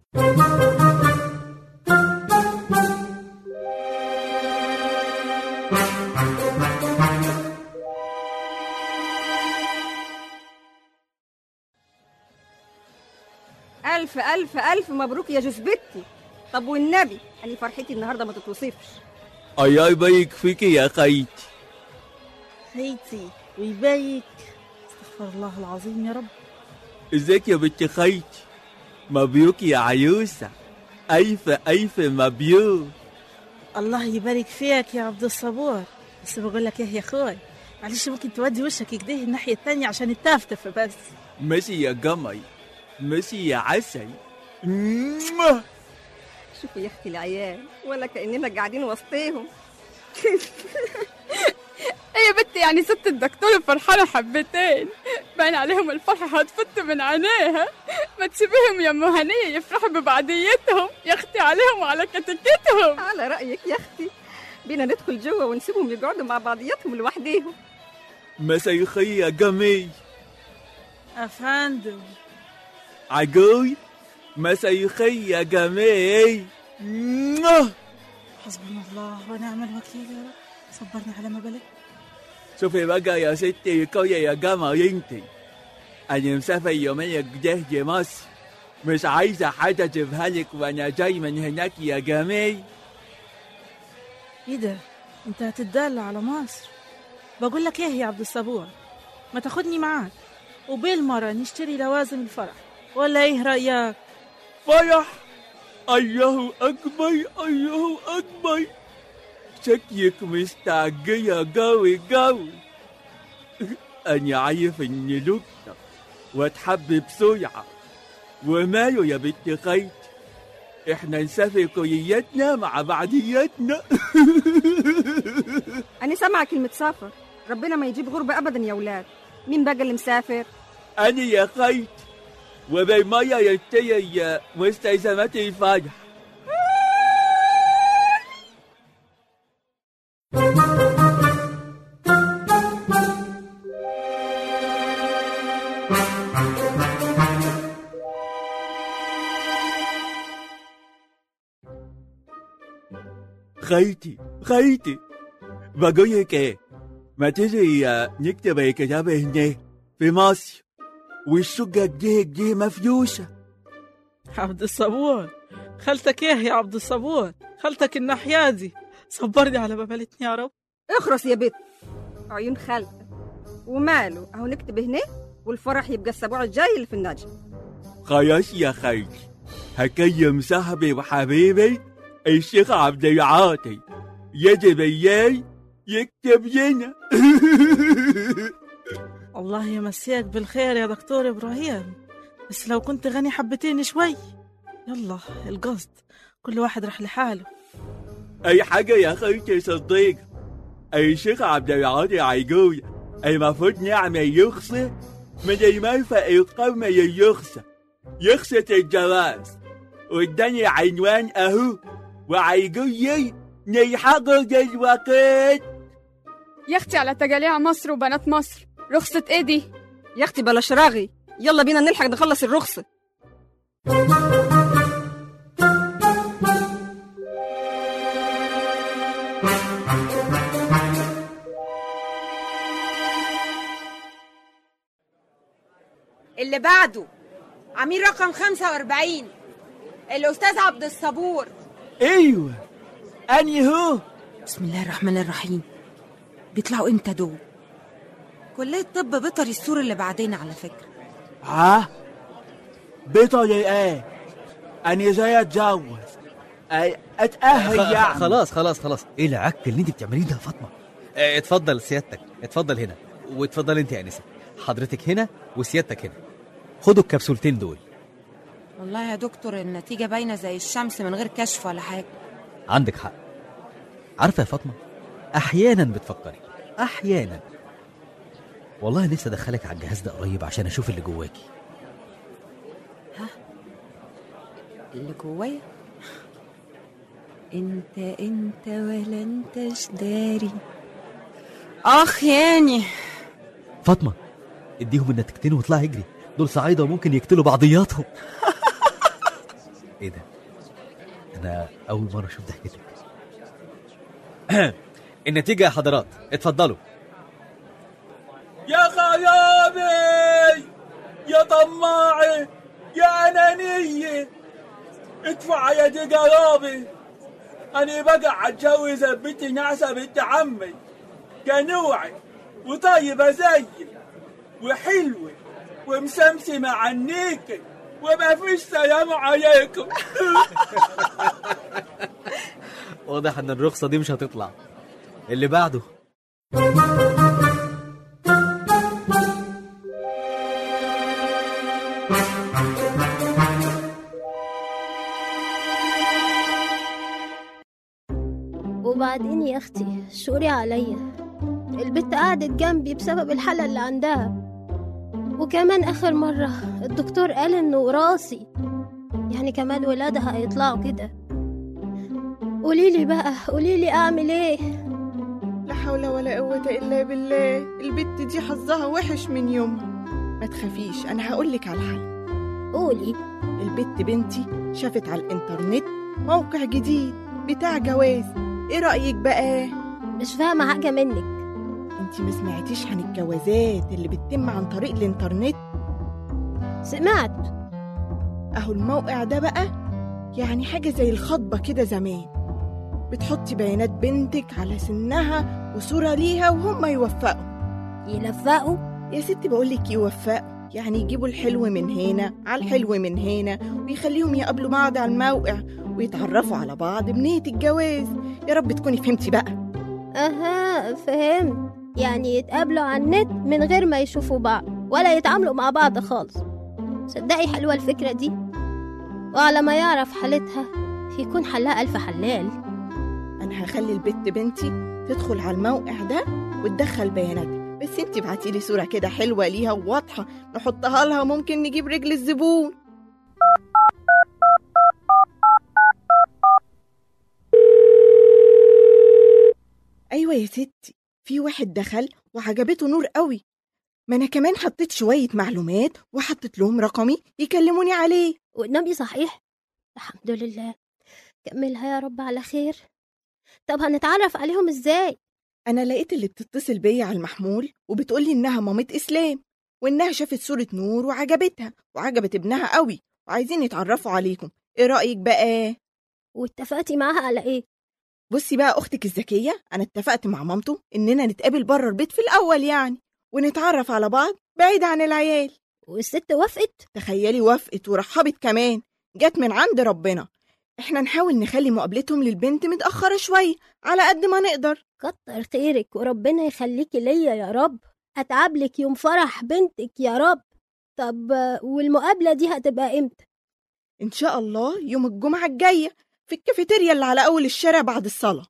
ألف ألف ألف مبروك يا جثبتي طب والنبي أنا فرحتي النهاردة ما تتوصفش الله يبارك فيك يا خيتي خيتي ويبايك استغفر الله العظيم يا رب ازيك يا بنت خيتي مبروك يا عيوسة ألف ألف مبروك الله يبارك فيك يا عبد الصبور بس بقول لك ايه يا اخوي معلش ممكن تودي وشك كده الناحية التانية عشان التفتف بس ماشي يا قمر ماشي يا عسل شوفوا يا أختي العيال ولا كأننا قاعدين وسطيهم ايه يا بنتي يعني ست الدكتور فرحانة حبتين باين عليهم الفرحة هتفت من عينيها ما تسيبيهم يا ام هنية يفرحوا ببعديتهم يا اختي عليهم وعلى كتكتهم على رأيك يا أختي بينا ندخل جوه ونسيبهم يقعدوا مع بعضياتهم لوحديهم مساء الخير يا جميل افندم عجوي مساء الخير يا جميل حسبنا الله ونعم الوكيل يا رب صبرني على ما بلغ شوفي بقى يا ستي القرية يا جماعة انتي أنا مسافر يومين جده مصر مش عايزة حاجة أجيبها لك وأنا جاي من هناك يا جميل ايه ده انت هتتدلع على مصر بقول لك ايه يا عبد الصبور ما تاخدني معاك وبالمرة نشتري لوازم الفرح ولا ايه رأيك فرح الله أكبر الله أكبر شكلك مستعجلة قوي قوي أنا عارف إن لقطة واتحب بسرعة وماله يا بنت خيتي احنا نسافر كليتنا مع بعضياتنا أنا سامعة كلمة سافر ربنا ما يجيب غربة أبدا يا ولاد مين بقى اللي مسافر؟ أنا يا خيتي وبالمية يشتري مستلزمات الفرح خيتي خيتي بقول لك ايه ما تيجي آه، نكتب الكتاب هنا في مصر والشقة دي دي مفيوشة عبد الصبور خالتك ايه يا عبد الصبور خالتك الناحية دي صبرني على ببلتني يا رب اخرس يا بت عيون خالتك وماله أهو نكتب هنا والفرح يبقى الأسبوع الجاي اللي في النجم خلاص يا خيتي هكلم صاحبي وحبيبي الشيخ عبد العاطي يجي بالليل يكتب لنا الله يمسيك بالخير يا دكتور إبراهيم بس لو كنت غني حبتين شوي يلا القصد كل واحد راح لحاله اي حاجة يا خيتي صديق الشيخ عبد العاطي عيقول المفروض نعمل يخصة من المرفق القومي لليخصة يخصة الجواز واداني عنوان اهو وعيقول لي نلحقه دلوقتي يا اختي على تجاليع مصر وبنات مصر رخصة ايه دي؟ يا أختي بلاش راغي يلا بينا نلحق نخلص الرخصة اللي بعده عميل رقم 45 الأستاذ عبد الصبور ايوه اني هو بسم الله الرحمن الرحيم بيطلعوا امتى دول كلية طب بيطري السور اللي بعدين على فكرة ها بيطري ايه اني زي اتجوز أي اتأهل خ- يعني خلاص خلاص خلاص ايه العك اللي انت بتعمليه ده يا فاطمه اه، اتفضل سيادتك اتفضل هنا واتفضل انت يا انسه حضرتك هنا وسيادتك هنا خدوا الكبسولتين دول والله يا دكتور النتيجة باينة زي الشمس من غير كشف ولا حاجة عندك حق عارفه يا فاطمه احيانا بتفكري احيانا والله نفسي ادخلك على الجهاز ده قريب عشان اشوف اللي جواكي اللي جوايا انت انت ولا انتش داري اخ ياني فاطمه اديهم النتيجتين واطلعي اجري دول صعايده وممكن يقتلوا بعضياتهم ايه ده انا اول مره اشوف ضحكتك النتيجه يا حضرات اتفضلوا يا خيابي يا طماعي يا أنانية ادفع يا دي قرابي أنا بقى أتجوز بنت نعسة بنت عمي كنوعي وطيبة زيي وحلوة ومسمسمة عنيكي وما فيش سلام عليكم واضح ان الرخصه دي مش هتطلع اللي بعده وبعدين يا اختي شوري عليا البت قعدت جنبي بسبب الحالة اللي عندها وكمان اخر مرة الدكتور قال انه وراثي يعني كمان ولادها هيطلعوا كده قوليلي بقى قوليلي اعمل ايه لا حول ولا قوة إلا بالله البت دي حظها وحش من يومها ما تخافيش أنا هقولك على الحل قولي البت بنتي شافت على الإنترنت موقع جديد بتاع جواز إيه رأيك بقى؟ مش فاهمة حاجة منك انتي ما سمعتيش عن الجوازات اللي بتتم عن طريق الإنترنت؟ سمعت أهو الموقع ده بقى يعني حاجة زي الخطبة كده زمان بتحطي بيانات بنتك على سنها وصورة ليها وهم يوفقوا يلفقوا؟ يا ستي بقولك يوفقوا يعني يجيبوا الحلو من هنا على الحلو من هنا ويخليهم يقابلوا بعض على الموقع ويتعرفوا على بعض بنية الجواز يا رب تكوني فهمتي بقى اها فهمت يعني يتقابلوا على النت من غير ما يشوفوا بعض ولا يتعاملوا مع بعض خالص صدقي حلوة الفكرة دي وعلى ما يعرف حالتها يكون حلها ألف حلال انا هخلي البت بنتي تدخل على الموقع ده وتدخل بياناتها بس انت ابعتي لي صوره كده حلوه ليها وواضحه نحطها لها ممكن نجيب رجل الزبون ايوه يا ستي في واحد دخل وعجبته نور قوي ما انا كمان حطيت شويه معلومات وحطيت لهم رقمي يكلموني عليه والنبي صحيح الحمد لله كملها يا رب على خير طب هنتعرف عليهم ازاي انا لقيت اللي بتتصل بيا على المحمول وبتقولي انها مامة اسلام وانها شافت صورة نور وعجبتها وعجبت ابنها قوي وعايزين يتعرفوا عليكم ايه رأيك بقى واتفقتي معاها على ايه بصي بقى اختك الذكية انا اتفقت مع مامته اننا نتقابل بره البيت في الاول يعني ونتعرف على بعض بعيد عن العيال والست وافقت تخيلي وافقت ورحبت كمان جت من عند ربنا احنا نحاول نخلي مقابلتهم للبنت متأخرة شوية على قد ما نقدر كتر خيرك وربنا يخليكي ليا يا رب اتعب لك يوم فرح بنتك يا رب طب والمقابلة دي هتبقى امتى ان شاء الله يوم الجمعة الجاية في الكافيتيريا اللي على اول الشارع بعد الصلاة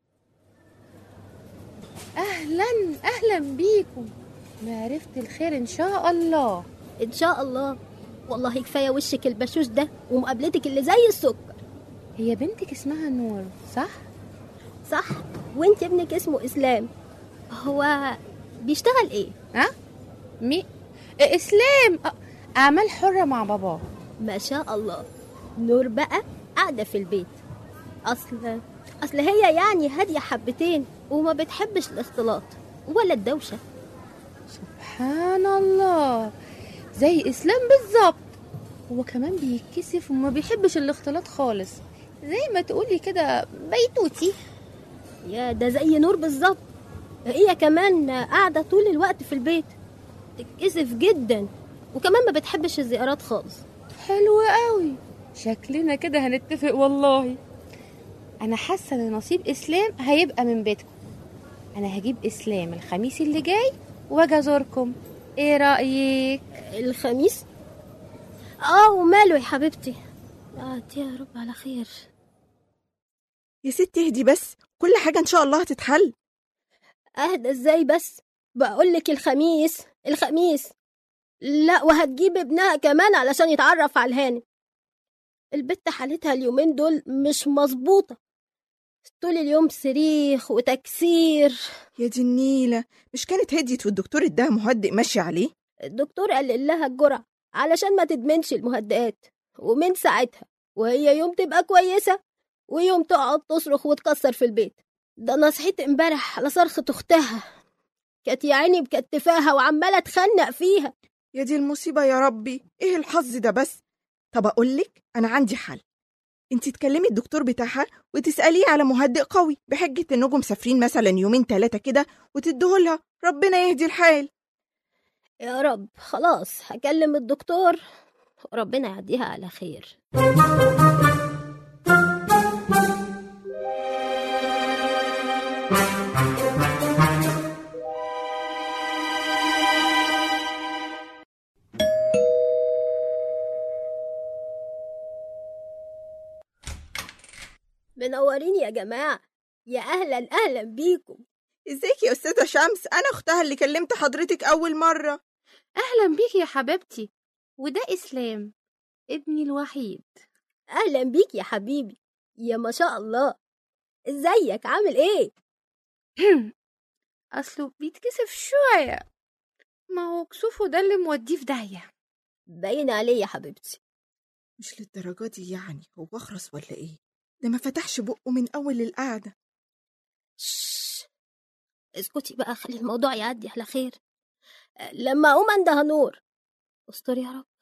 اهلا اهلا بيكم معرفة الخير ان شاء الله ان شاء الله والله كفاية وشك البشوش ده ومقابلتك اللي زي السكر هي بنتك اسمها نور صح صح وانت ابنك اسمه اسلام هو بيشتغل ايه ها مي اسلام أ- اعمال حرة مع باباه ما شاء الله نور بقى قاعدة في البيت أصل أصل هي يعني هادية حبتين وما بتحبش الاختلاط ولا الدوشة سبحان الله زي اسلام بالظبط هو كمان بيتكسف وما بيحبش الاختلاط خالص زي ما تقولي كده بيتوتي يا ده زي نور بالظبط هي كمان قاعدة طول الوقت في البيت تتكسف جدا وكمان ما بتحبش الزيارات خالص حلو قوي شكلنا كده هنتفق والله انا حاسه ان نصيب اسلام هيبقى من بيتكم انا هجيب اسلام الخميس اللي جاي واجي ازوركم ايه رايك الخميس اه وماله يا حبيبتي آه يا رب على خير يا ستي اهدي بس كل حاجة ان شاء الله هتتحل اهدى ازاي بس بقولك الخميس الخميس لا وهتجيب ابنها كمان علشان يتعرف على الهانم البت حالتها اليومين دول مش مظبوطة طول اليوم صريخ وتكسير يا دي النيلة مش كانت هديت والدكتور اداها مهدئ ماشي عليه الدكتور قلل لها الجرعة علشان ما تدمنش المهدئات ومن ساعتها وهي يوم تبقى كويسة ويوم تقعد تصرخ وتكسر في البيت ده انا صحيت امبارح على صرخة اختها كانت يا عيني مكتفاها وعمالة تخنق فيها يا دي المصيبة يا ربي ايه الحظ ده بس طب اقولك انا عندي حل انت تكلمي الدكتور بتاعها وتسأليه على مهدئ قوي بحجة انكم مسافرين مثلا يومين ثلاثة كده وتديهولها ربنا يهدي الحال يا رب خلاص هكلم الدكتور وربنا يعديها على خير منورين يا جماعة يا أهلا أهلا بيكم ازيك يا استاذة شمس انا اختها اللي كلمت حضرتك اول مرة اهلا بيك يا حبيبتي وده اسلام ابني الوحيد أهلا بيك يا حبيبي يا ما شاء الله ازيك عامل ايه اصله بيتكسف شوية ما هو كسوفه ده اللي موديه في داهية باين عليه يا حبيبتي مش للدرجة دي يعني هو اخرس ولا ايه ده ما فتحش بقه من اول القعدة شش. اسكتي بقى خلي الموضوع يعدي على خير لما اقوم عندها نور استر يا رب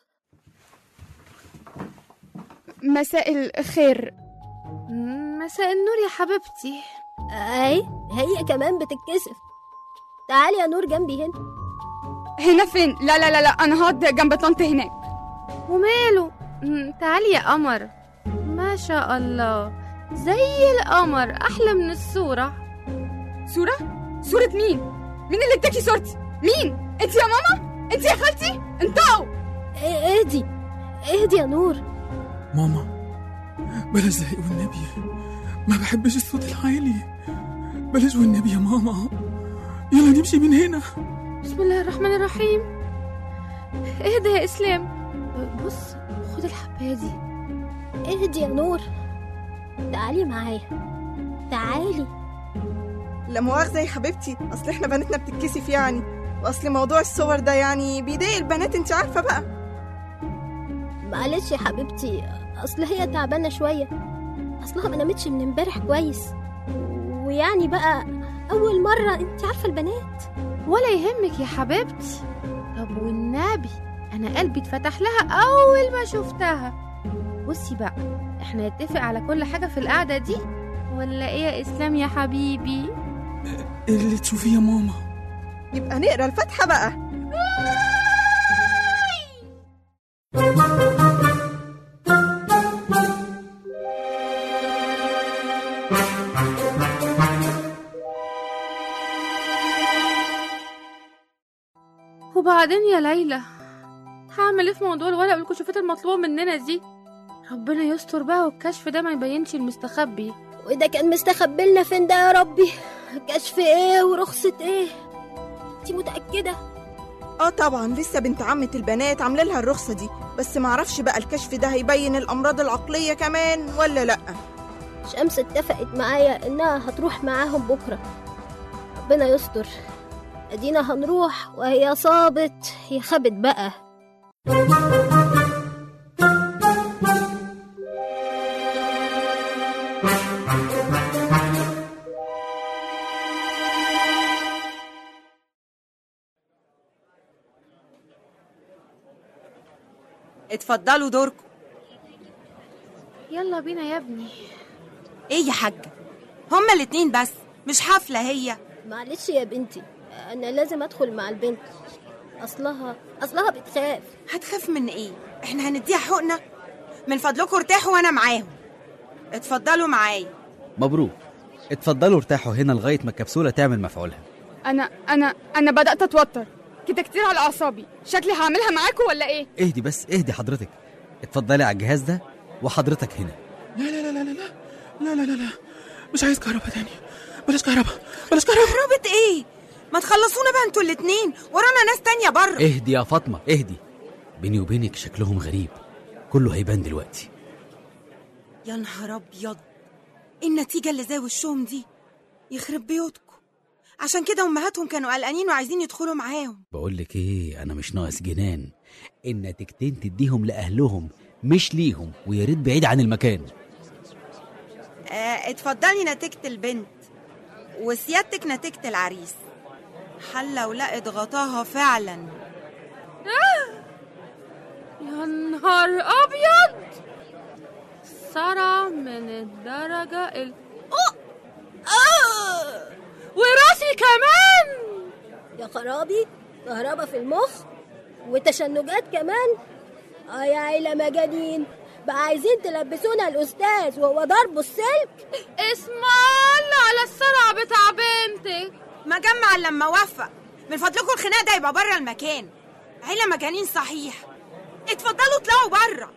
مساء الخير مساء النور يا حبيبتي اي هي كمان بتتكسف تعالي يا نور جنبي هنا هنا فين لا لا لا لا انا هقعد جنب طنط هناك وماله مم، تعالي يا قمر ما شاء الله زي القمر احلى من الصورة صورة صورة مين مين اللي اداكي صورتي مين انت يا ماما انت يا خالتي انطقوا اهدي اهدي يا نور ماما بلاش زهق والنبي ما بحبش الصوت العالي بلاش والنبي يا ماما يلا نمشي من هنا بسم الله الرحمن الرحيم اهدى يا اسلام بص خد الحبايه دي اهدي يا نور تعالي معايا تعالي لا مؤاخذة يا حبيبتي أصل إحنا بناتنا بتتكسف يعني وأصل موضوع الصور ده يعني بيضايق البنات أنت عارفة بقى معلش يا حبيبتي اصل هي تعبانه شويه اصلها ما نامتش من امبارح كويس ويعني بقى اول مره انت عارفه البنات ولا يهمك يا حبيبتي طب والنبي انا قلبي اتفتح لها اول ما شفتها بصي بقى احنا نتفق على كل حاجه في القعده دي ولا ايه يا اسلام يا حبيبي اللي تشوفيه يا ماما يبقى نقرا الفاتحة بقى وبعدين يا ليلى هعمل ايه في موضوع الورق والكشوفات المطلوبه مننا دي ربنا يستر بقى والكشف ده ما يبينش المستخبي وده كان مستخبي لنا فين ده يا ربي كشف ايه ورخصه ايه انت متاكده اه طبعا لسه بنت عمة البنات عامله لها الرخصة دي بس معرفش بقى الكشف ده هيبين الأمراض العقلية كمان ولا لأ شمس اتفقت معايا انها هتروح معاهم بكره ربنا يستر ادينا هنروح وهي صابت هي خبت بقى اتفضلوا دوركم يلا بينا يا ابني ايه يا حاجة هما الاتنين بس مش حفلة هي معلش يا بنتي انا لازم ادخل مع البنت اصلها اصلها بتخاف هتخاف من ايه احنا هنديها حقنة من فضلكم ارتاحوا وانا معاهم اتفضلوا معايا مبروك اتفضلوا ارتاحوا هنا لغاية ما الكبسولة تعمل مفعولها انا انا انا بدات اتوتر كده كتير على اعصابي شكلي هعملها معاكم ولا ايه اهدي بس اهدي حضرتك اتفضلي على الجهاز ده وحضرتك هنا لا لا لا لا لا لا لا لا لا مش عايز كهرباء تاني بلاش كهرباء بلاش كهرباء كهربة ايه ما تخلصونا بقى انتوا الاتنين ورانا ناس تانية بره اهدي يا فاطمة اهدي بيني وبينك شكلهم غريب كله هيبان دلوقتي يا نهار ابيض النتيجة اللي زي وشهم دي يخرب بيوتكم عشان كده امهاتهم كانوا قلقانين وعايزين يدخلوا معاهم بقول لك ايه انا مش ناقص جنان النتيجتين تديهم لاهلهم مش ليهم ويا ريت بعيد عن المكان اه اتفضلي نتيجة البنت وسيادتك نتيجة العريس حلة ولقت غطاها فعلا يا نهار ابيض سارة من الدرجة ال أوه! آه! وراسي كمان يا خرابي كهربا في المخ وتشنجات كمان اه يا عيلة مجانين بقى عايزين تلبسونا الأستاذ وهو ضربه السلك اسم الله على السرعة بتاع بنتك مجمع لما وفق من فضلكم الخناق ده يبقى بره المكان عيلة مجانين صحيح اتفضلوا اطلعوا بره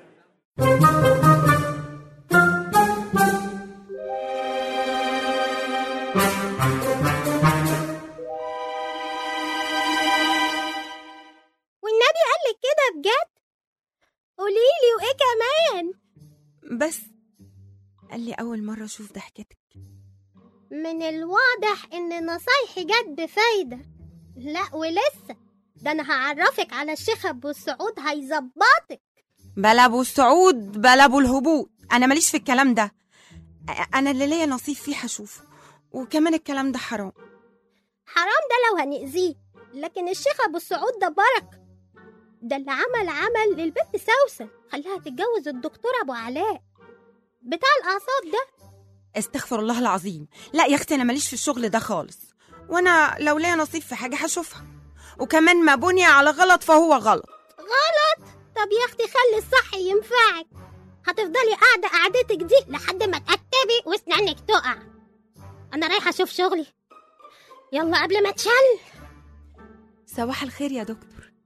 والنبي قالك كده بجد قوليلي وايه كمان بس قال لي أول مرة أشوف ضحكتك من الواضح ان نصايحي جت بفايدة لا ولسه ده انا هعرفك على الشيخ ابو السعود هيظبطك بلا ابو السعود بلا ابو الهبوط انا ماليش في الكلام ده أ- انا اللي ليا نصيب فيه هشوفه وكمان الكلام ده حرام حرام ده لو هنأذيه لكن الشيخ ابو السعود ده بركة ده اللي عمل عمل للبنت سوسن خلاها تتجوز الدكتور ابو علاء بتاع الاعصاب ده استغفر الله العظيم لا يا اختي انا ماليش في الشغل ده خالص وانا لو ليا نصيب في حاجه هشوفها وكمان ما بني على غلط فهو غلط غلط طب يا اختي خلي الصح ينفعك هتفضلي قاعدة قعدتك دي لحد ما تقتبي واسنانك تقع انا رايحة اشوف شغلي يلا قبل ما تشل صباح الخير يا دكتور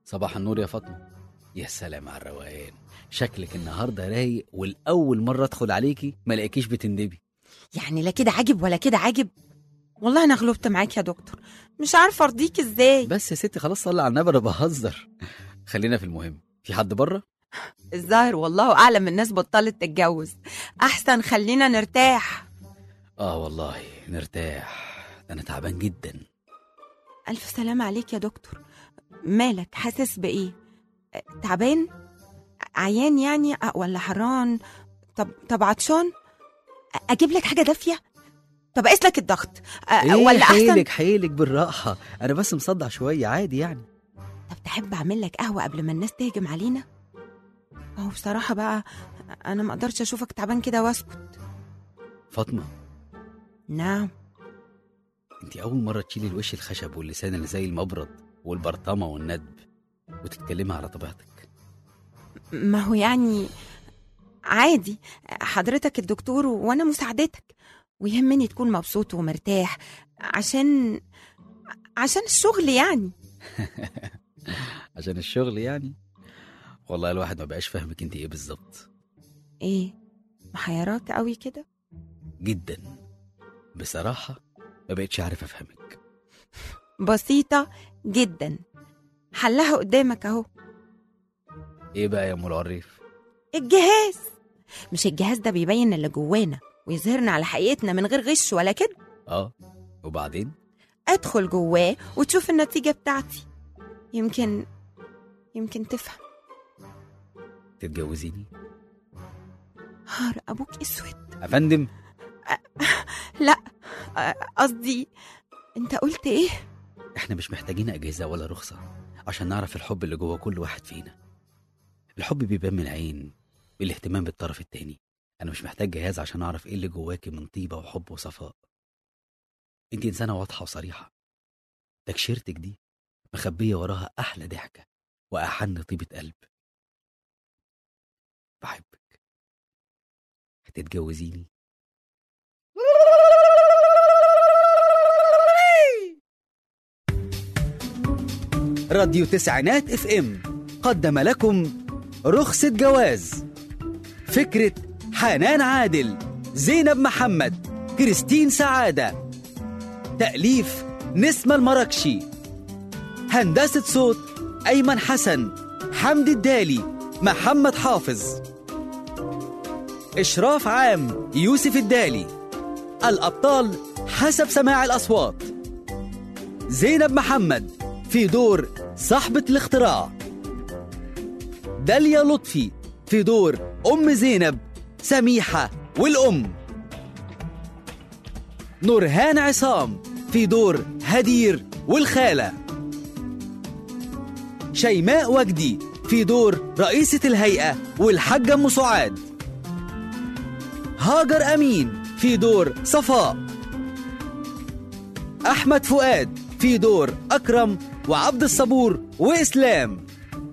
صباح النور يا فاطمة يا سلام على الروقان شكلك النهارده رايق والأول مرة أدخل عليكي ما الاقيكيش بتندبي يعني لا كده عاجب ولا كده عاجب والله انا غلبت معاك يا دكتور مش عارفه ارضيك ازاي بس يا ستي خلاص صلي على النبي أنا بهزر خلينا في المهم في حد بره؟ الظاهر والله اعلم الناس بطلت تتجوز احسن خلينا نرتاح آه والله نرتاح ده أنا تعبان جدا الف سلام عليك يا دكتور مالك حاسس بايه أه، تعبان عيان يعني أه، ولا حران طب طب عطشان أ- اجيب لك حاجه دافيه طب اقيس لك الضغط أه، إيه ولا احسن حيلك حيلك بالراحة أنا بس مصدع شوية عادي يعني طب تحب اعمل لك قهوه قبل ما الناس تهجم علينا اهو بصراحه بقى انا ما اقدرش اشوفك تعبان كده واسكت فاطمة نعم انت أول مرة تشيلي الوش الخشب واللسان اللي زي المبرد والبرطمة والندب وتتكلمي على طبيعتك ما هو يعني عادي حضرتك الدكتور وانا مساعدتك ويهمني تكون مبسوط ومرتاح عشان عشان الشغل يعني عشان الشغل يعني والله الواحد ما بقاش فاهمك انت ايه بالظبط ايه محيراك قوي كده جدا بصراحة ما بقتش عارف افهمك بسيطة جدا حلها قدامك اهو ايه بقى يا ام العريف الجهاز مش الجهاز ده بيبين اللي جوانا ويظهرنا على حقيقتنا من غير غش ولا كده اه وبعدين ادخل جواه وتشوف النتيجة بتاعتي يمكن يمكن تفهم تتجوزيني هار ابوك اسود يا فندم لا أ- قصدي انت قلت ايه احنا مش محتاجين اجهزة ولا رخصة عشان نعرف الحب اللي جوه كل واحد فينا الحب بيبان من العين بالاهتمام بالطرف التاني انا مش محتاج جهاز عشان اعرف ايه اللي جواكي من طيبة وحب وصفاء انت انسانة واضحة وصريحة تكشيرتك دي مخبية وراها احلى ضحكة واحن طيبة قلب بحبك هتتجوزيني راديو تسعينات اف ام قدم لكم رخصة جواز فكرة حنان عادل زينب محمد كريستين سعادة تأليف نسمة المراكشي هندسة صوت أيمن حسن حمد الدالي محمد حافظ إشراف عام يوسف الدالي الأبطال حسب سماع الأصوات زينب محمد في دور صاحبة الاختراع داليا لطفي في دور أم زينب سميحة والأم نورهان عصام في دور هدير والخالة شيماء وجدي في دور رئيسة الهيئة والحاجة أم سعاد هاجر أمين في دور صفاء أحمد فؤاد في دور أكرم وعبد الصبور وإسلام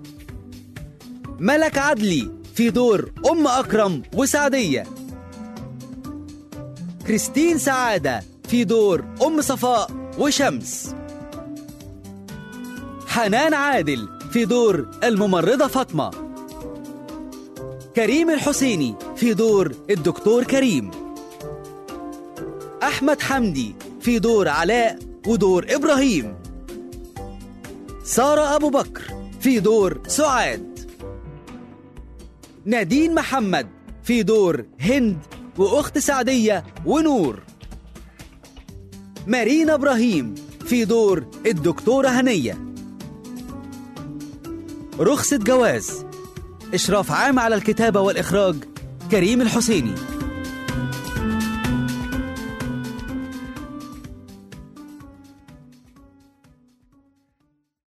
ملك عدلي في دور أم أكرم وسعدية كريستين سعادة في دور أم صفاء وشمس حنان عادل في دور الممرضة فاطمة كريم الحسيني في دور الدكتور كريم أحمد حمدي في دور علاء ودور إبراهيم سارة أبو بكر في دور سعاد نادين محمد في دور هند وأخت سعدية ونور مارينا إبراهيم في دور الدكتورة هنية رخصة جواز إشراف عام على الكتابة والإخراج كريم الحسيني